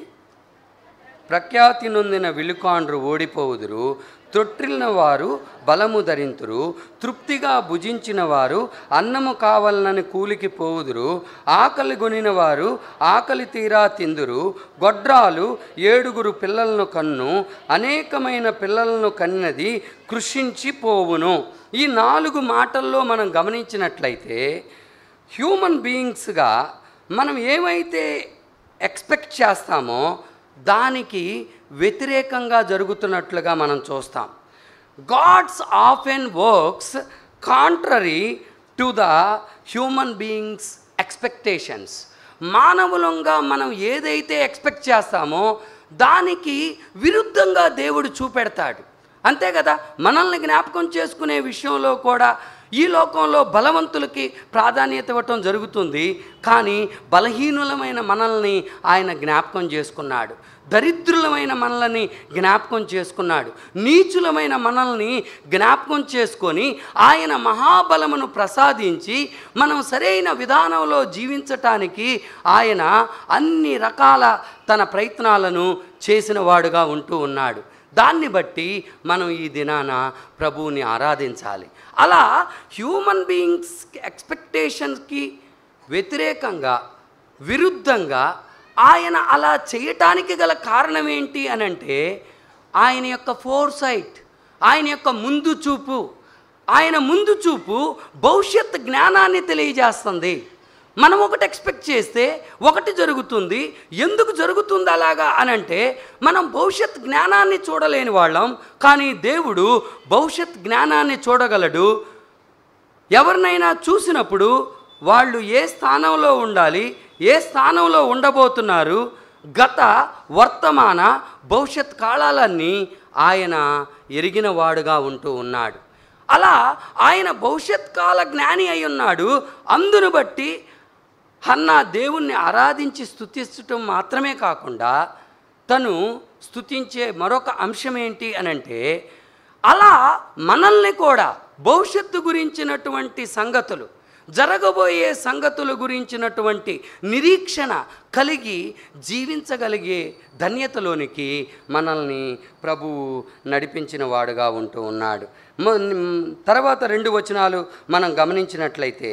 Speaker 1: ప్రఖ్యాతి నొందిన విలుకాండ్రు ఓడిపోవుదురు తొట్టిల్న వారు బలము ధరింతురు తృప్తిగా భుజించిన వారు అన్నము కావాలని కూలికి పోవుదురు ఆకలి గొనిన వారు ఆకలి తీరా తిందురు గొడ్రాలు ఏడుగురు పిల్లలను కన్ను అనేకమైన పిల్లలను కన్నది కృషించి పోవును ఈ నాలుగు మాటల్లో మనం గమనించినట్లయితే హ్యూమన్ బీయింగ్స్గా మనం ఏమైతే ఎక్స్పెక్ట్ చేస్తామో దానికి వ్యతిరేకంగా జరుగుతున్నట్లుగా మనం చూస్తాం gods of and works contrary to the human beings expectations మానవులంగా మనం ఏదైతే ఎక్స్పెక్ట్ చేస్తామో దానికి విరుద్ధంగా దేవుడు చూపెడతాడు అంతే కదా మనల్ని జ్ఞాపకం చేసుకునే విషయంలో కూడా ఈ లోకంలో బలవంతులకి ప్రాధాన్యత ఇవ్వటం జరుగుతుంది కానీ బలహీనులమైన మనల్ని ఆయన జ్ఞాపకం చేసుకున్నాడు దరిద్రులమైన మనల్ని జ్ఞాపకం చేసుకున్నాడు నీచులమైన మనల్ని జ్ఞాపకం చేసుకొని ఆయన మహాబలమును ప్రసాదించి మనం సరైన విధానంలో జీవించటానికి ఆయన అన్ని రకాల తన ప్రయత్నాలను చేసిన వాడుగా ఉంటూ ఉన్నాడు దాన్ని బట్టి మనం ఈ దినాన ప్రభువుని ఆరాధించాలి అలా హ్యూమన్ బీయింగ్స్ ఎక్స్పెక్టేషన్స్కి వ్యతిరేకంగా విరుద్ధంగా ఆయన అలా చేయటానికి గల కారణం ఏంటి అని అంటే ఆయన యొక్క ఫోర్ సైట్ ఆయన యొక్క ముందు చూపు ఆయన ముందు చూపు భవిష్యత్ జ్ఞానాన్ని తెలియజేస్తుంది మనం ఒకటి ఎక్స్పెక్ట్ చేస్తే ఒకటి జరుగుతుంది ఎందుకు జరుగుతుంది అలాగా అని అంటే మనం భవిష్యత్ జ్ఞానాన్ని చూడలేని వాళ్ళం కానీ దేవుడు భవిష్యత్ జ్ఞానాన్ని చూడగలడు ఎవరినైనా చూసినప్పుడు వాళ్ళు ఏ స్థానంలో ఉండాలి ఏ స్థానంలో ఉండబోతున్నారు గత వర్తమాన భవిష్యత్ కాలాలన్నీ ఆయన ఎరిగిన వాడుగా ఉంటూ ఉన్నాడు అలా ఆయన భవిష్యత్ కాల జ్ఞాని అయి ఉన్నాడు అందును బట్టి హన్నా దేవుణ్ణి ఆరాధించి స్తుతించటం మాత్రమే కాకుండా తను స్తుతించే మరొక అంశం ఏంటి అని అంటే అలా మనల్ని కూడా భవిష్యత్తు గురించినటువంటి సంగతులు జరగబోయే సంగతుల గురించినటువంటి నిరీక్షణ కలిగి జీవించగలిగే ధన్యతలోనికి మనల్ని ప్రభువు నడిపించిన వాడుగా ఉంటూ ఉన్నాడు మ- తర్వాత రెండు వచనాలు మనం గమనించినట్లయితే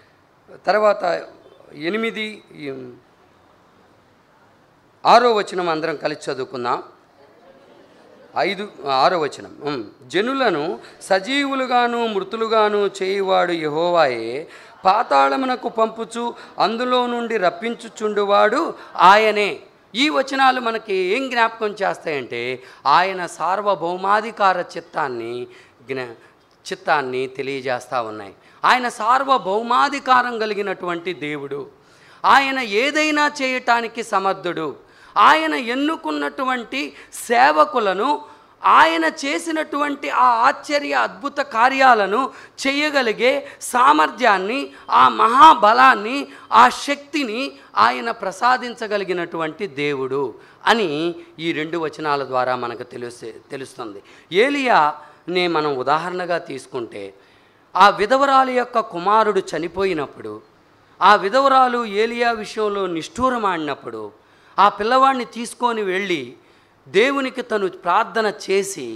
Speaker 1: తర్వాత ఎనిమిది ఈ- ఆరో వచనం అందరం కలిసి చదువుకుందాం ఐదు ఆరో వచనం ఉమ్. జనులను సజీవులుగాను మృతులుగాను చేయువాడు యహోవాయే పాతాళమునకు పంపుచు అందులో నుండి రప్పించుచుండువాడు ఆయనే ఈ వచనాలు మనకి ఏం జ్ఞాపకం చేస్తాయంటే ఆయన సార్వభౌమాధికార చిత్తాన్ని జ్ఞా చిత్తాన్ని తెలియజేస్తూ ఉన్నాయి ఆయన సార్వభౌమాధికారం కలిగినటువంటి దేవుడు ఆయన ఏదైనా చేయటానికి సమర్థుడు ఆయన ఎన్నుకున్నటువంటి సేవకులను ఆయన చేసినటువంటి ఆ ఆశ్చర్య అద్భుత కార్యాలను చేయగలిగే సామర్థ్యాన్ని ఆ మహాబలాన్ని ఆ శక్తిని ఆయన ప్రసాదించగలిగినటువంటి దేవుడు అని ఈ రెండు వచనాల ద్వారా మనకు తెలుస్తే తెలుస్తుంది ఏలియానే మనం ఉదాహరణగా తీసుకుంటే ఆ విధవరాలు యొక్క కుమారుడు చనిపోయినప్పుడు ఆ విధవరాలు ఏలియా విషయంలో నిష్ఠూరమాడినప్పుడు ఆ పిల్లవాడిని తీసుకొని వెళ్ళి దేవునికి తను ప్రార్థన చేసి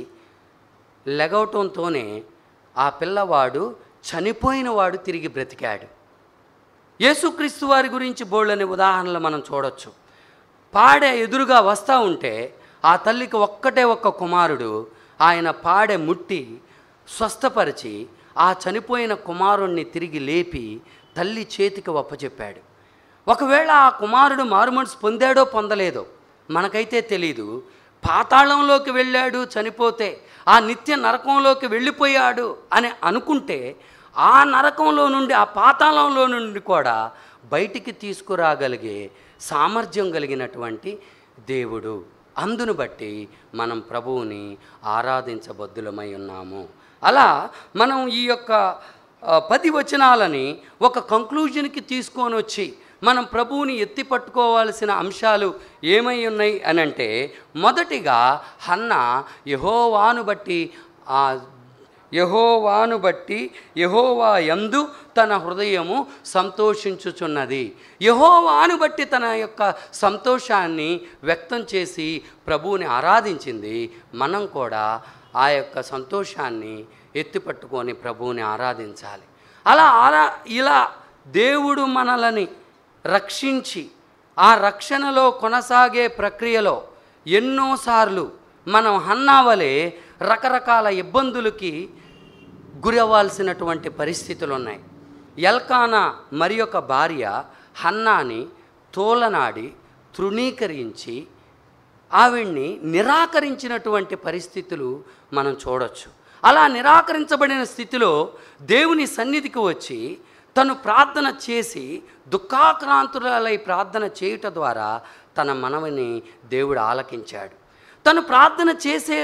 Speaker 1: లెగవటంతోనే ఆ పిల్లవాడు చనిపోయిన వాడు తిరిగి బ్రతికాడు యేసుక్రీస్తు వారి గురించి బోళ్ళని ఉదాహరణలు మనం చూడొచ్చు పాడె ఎదురుగా వస్తూ ఉంటే ఆ తల్లికి ఒక్కటే ఒక్క కుమారుడు ఆయన పాడె ముట్టి స్వస్థపరిచి ఆ చనిపోయిన కుమారుణ్ణి తిరిగి లేపి తల్లి చేతికి ఒప్పచెప్పాడు ఒకవేళ ఆ కుమారుడు మారుమనసు పొందాడో పొందలేదో మనకైతే తెలీదు పాతాళంలోకి వెళ్ళాడు చనిపోతే ఆ నిత్య నరకంలోకి వెళ్ళిపోయాడు అని అనుకుంటే ఆ నరకంలో నుండి ఆ పాతాళంలో నుండి కూడా బయటికి తీసుకురాగలిగే సామర్థ్యం కలిగినటువంటి దేవుడు అందును బట్టి మనం ప్రభువుని ఆరాధించబద్దులమై ఉన్నాము అలా మనం ఈ యొక్క ఆ, పది వచనాలని ఒక కంక్లూజన్కి తీసుకొని వచ్చి మనం ప్రభువుని ఎత్తి పట్టుకోవాల్సిన అంశాలు ఏమై ఉన్నాయి అని అంటే మొదటిగా హన్న యహోవాను బట్టి ఆ యహోవాను బట్టి యహోవా యందు తన హృదయము సంతోషించుచున్నది యహోవాను బట్టి తన యొక్క సంతోషాన్ని వ్యక్తం చేసి ప్రభువుని ఆరాధించింది మనం కూడా ఆ యొక్క సంతోషాన్ని ఎత్తిపట్టుకొని ప్రభువుని ఆరాధించాలి అలా ఆరా ఇలా దేవుడు మనలని రక్షించి ఆ రక్షణలో కొనసాగే ప్రక్రియలో ఎన్నోసార్లు మనం హన్నావలే రకరకాల ఇబ్బందులకి గురి అవ్వాల్సినటువంటి పరిస్థితులు ఉన్నాయి ఎల్కానా మరి ఒక భార్య హన్నాని తోలనాడి తృణీకరించి ఆవిడ్ని నిరాకరించినటువంటి పరిస్థితులు మనం చూడొచ్చు అలా నిరాకరించబడిన స్థితిలో దేవుని సన్నిధికి వచ్చి తను ప్రార్థన చేసి దుఃఖాక్రాంతురాలై ప్రార్థన చేయుట ద్వారా తన మనవిని దేవుడు ఆలకించాడు తను ప్రార్థన చేసే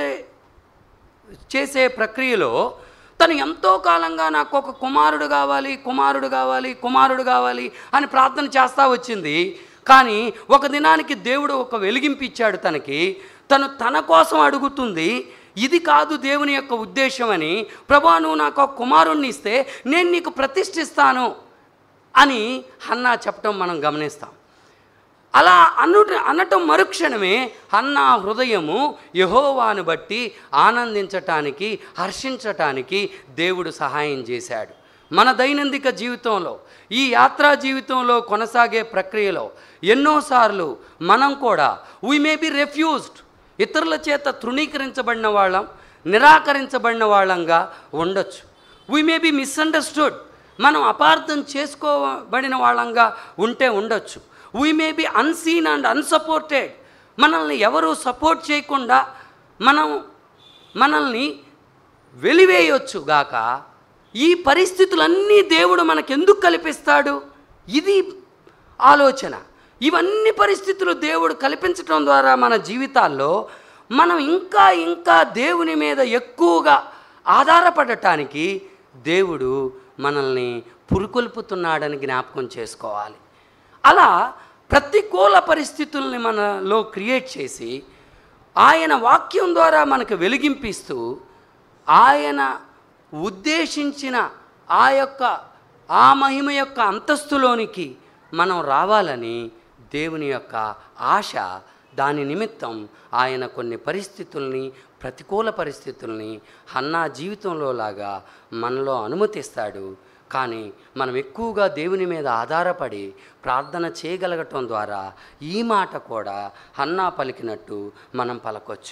Speaker 1: చేసే ప్రక్రియలో తను ఎంతో కాలంగా నాకు ఒక కుమారుడు కావాలి కుమారుడు కావాలి కుమారుడు కావాలి అని ప్రార్థన చేస్తూ వచ్చింది కానీ ఒక దినానికి దేవుడు ఒక వెలిగింపు ఇచ్చాడు తనకి తను తన కోసం అడుగుతుంది ఇది కాదు దేవుని యొక్క ఉద్దేశం అని ప్రభా నువ్వు నాకు ఒక కుమారుణ్ణి ఇస్తే నేను నీకు ప్రతిష్ఠిస్తాను అని హన్నా చెప్పటం మనం గమనిస్తాం అలా అనుట అనటం మరుక్షణమే అన్న హృదయము యహోవాను బట్టి ఆనందించటానికి హర్షించటానికి దేవుడు సహాయం చేశాడు మన దైనందిక జీవితంలో ఈ యాత్రా జీవితంలో కొనసాగే ప్రక్రియలో ఎన్నోసార్లు మనం కూడా వీ మే బి రెఫ్యూజ్డ్ ఇతరుల చేత తృణీకరించబడిన వాళ్ళం నిరాకరించబడిన వాళ్ళంగా ఉండొచ్చు వీ మే బి మిస్అండర్స్టూడ్ మనం అపార్థం చేసుకోబడిన వాళ్ళంగా ఉంటే ఉండొచ్చు we may be unseen and unsupported మనల్ని ఎవరు సపోర్ట్ చేయకుండా మనం మనల్ని వెలివేయొచ్చు గాక ఈ పరిస్థితులన్నీ దేవుడు మనకెందుకు కల్పిస్తాడు ఇది ఆలోచన ఇవన్నీ పరిస్థితులు దేవుడు కల్పించటం ద్వారా మన జీవితాల్లో మనం ఇంకా ఇంకా దేవుని మీద ఎక్కువగా ఆధారపడటానికి దేవుడు మనల్ని పురుకొల్పుతున్నాడని జ్ఞాపకం చేసుకోవాలి అలా ప్రతికూల పరిస్థితుల్ని మనలో క్రియేట్ చేసి ఆయన వాక్యం ద్వారా మనకు వెలిగింపిస్తూ ఆయన ఉద్దేశించిన ఆ యొక్క ఆ మహిమ యొక్క అంతస్తులోనికి మనం రావాలని దేవుని యొక్క ఆశ దాని నిమిత్తం ఆయన కొన్ని పరిస్థితుల్ని ప్రతికూల పరిస్థితుల్ని హన్నా జీవితంలో లాగా మనలో అనుమతిస్తాడు కానీ మనం ఎక్కువగా దేవుని మీద ఆధారపడి ప్రార్థన చేయగలగటం ద్వారా ఈ మాట కూడా హన్నా పలికినట్టు మనం పలకొచ్చు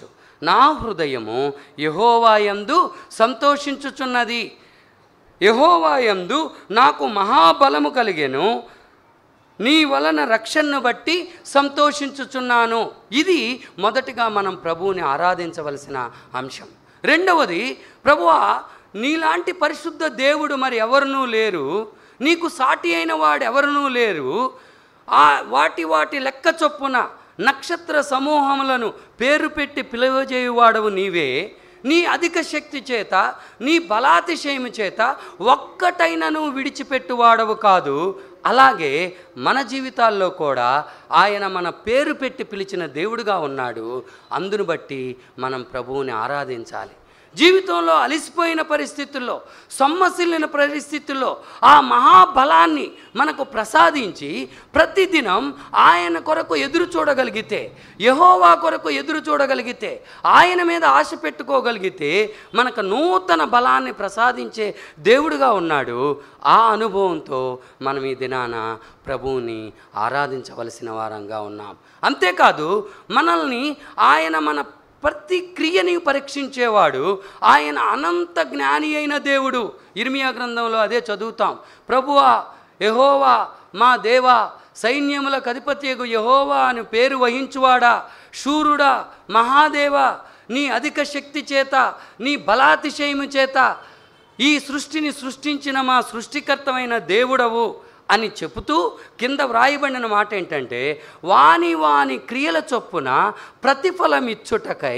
Speaker 1: నా హృదయము యహోవాయందు సంతోషించుచున్నది యహోవాయందు నాకు మహాబలము కలిగెను నీ వలన రక్షణను బట్టి సంతోషించుచున్నాను ఇది మొదటిగా మనం ప్రభువుని ఆరాధించవలసిన అంశం రెండవది ప్రభువా నీలాంటి పరిశుద్ధ దేవుడు మరి ఎవరునూ లేరు నీకు సాటి అయిన వాడు ఎవరునూ లేరు ఆ వాటి వాటి లెక్క చొప్పున నక్షత్ర సమూహములను పేరు పెట్టి పిలువజేయువాడవు నీవే నీ అధిక శక్తి చేత నీ బలాతిశయము చేత ఒక్కటైనను విడిచిపెట్టువాడవు కాదు అలాగే మన జీవితాల్లో కూడా ఆయన మన పేరు పెట్టి పిలిచిన దేవుడుగా ఉన్నాడు అందును బట్టి మనం ప్రభువుని ఆరాధించాలి జీవితంలో అలిసిపోయిన పరిస్థితుల్లో సొమ్మసిల్లిన పరిస్థితుల్లో ఆ మహాబలాన్ని మనకు ప్రసాదించి ప్రతిదినం ఆయన కొరకు ఎదురు చూడగలిగితే యహోవా కొరకు ఎదురు చూడగలిగితే ఆయన మీద ఆశ పెట్టుకోగలిగితే మనకు నూతన బలాన్ని ప్రసాదించే దేవుడుగా ఉన్నాడు ఆ అనుభవంతో మనం ఈ దినాన ప్రభువుని ఆరాధించవలసిన వారంగా ఉన్నాం అంతేకాదు మనల్ని ఆయన మన ప్రతి క్రియని పరీక్షించేవాడు ఆయన అనంత జ్ఞాని అయిన దేవుడు ఇర్మియా గ్రంథంలో అదే చదువుతాం ప్రభువా యహోవా మా దేవా సైన్యములకు అధిపత్యకు యహోవా అని పేరు వహించువాడా శూరుడా మహాదేవా నీ అధిక శక్తి చేత నీ బలాతిశయము చేత ఈ సృష్టిని సృష్టించిన మా సృష్టికర్తమైన దేవుడవు అని చెబుతూ కింద వ్రాయబడిన మాట ఏంటంటే వాని వాని క్రియల చొప్పున ప్రతిఫలం ఇచ్చుటకై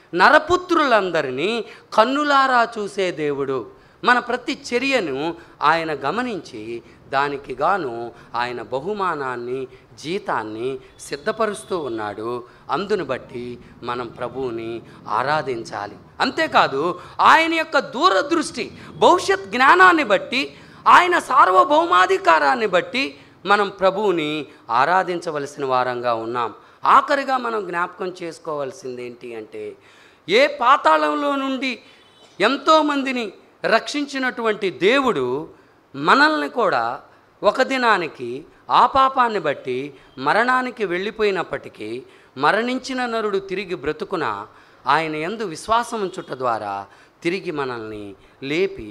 Speaker 1: నరపుత్రులందరినీ కన్నులారా చూసే దేవుడు మన ప్రతి చర్యను ఆయన గమనించి దానికి గాను ఆయన బహుమానాన్ని జీతాన్ని సిద్ధపరుస్తూ ఉన్నాడు అందును బట్టి మనం ప్రభువుని ఆరాధించాలి అంతేకాదు ఆయన యొక్క దూరదృష్టి భవిష్యత్ జ్ఞానాన్ని బట్టి ఆయన సార్వభౌమాధికారాన్ని బట్టి మనం ప్రభువుని ఆరాధించవలసిన వారంగా ఉన్నాం ఆఖరిగా మనం జ్ఞాపకం చేసుకోవాల్సింది ఏంటి అంటే ఏ పాతాళంలో నుండి ఎంతోమందిని రక్షించినటువంటి దేవుడు మనల్ని కూడా ఒక దినానికి ఆ పాపాన్ని బట్టి మరణానికి వెళ్ళిపోయినప్పటికీ మరణించిన నరుడు తిరిగి బ్రతుకున ఆయన ఎందు విశ్వాసం ఉంచుట ద్వారా తిరిగి మనల్ని లేపి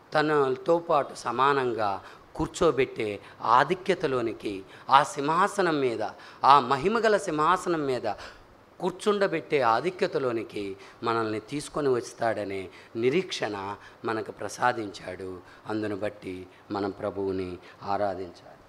Speaker 1: తనతో పాటు సమానంగా కూర్చోబెట్టే ఆధిక్యతలోనికి ఆ సింహాసనం మీద ఆ మహిమగల సింహాసనం మీద కూర్చుండబెట్టే ఆధిక్యతలోనికి మనల్ని తీసుకొని వస్తాడనే నిరీక్షణ మనకు ప్రసాదించాడు అందును బట్టి మనం ప్రభువుని ఆరాధించాలి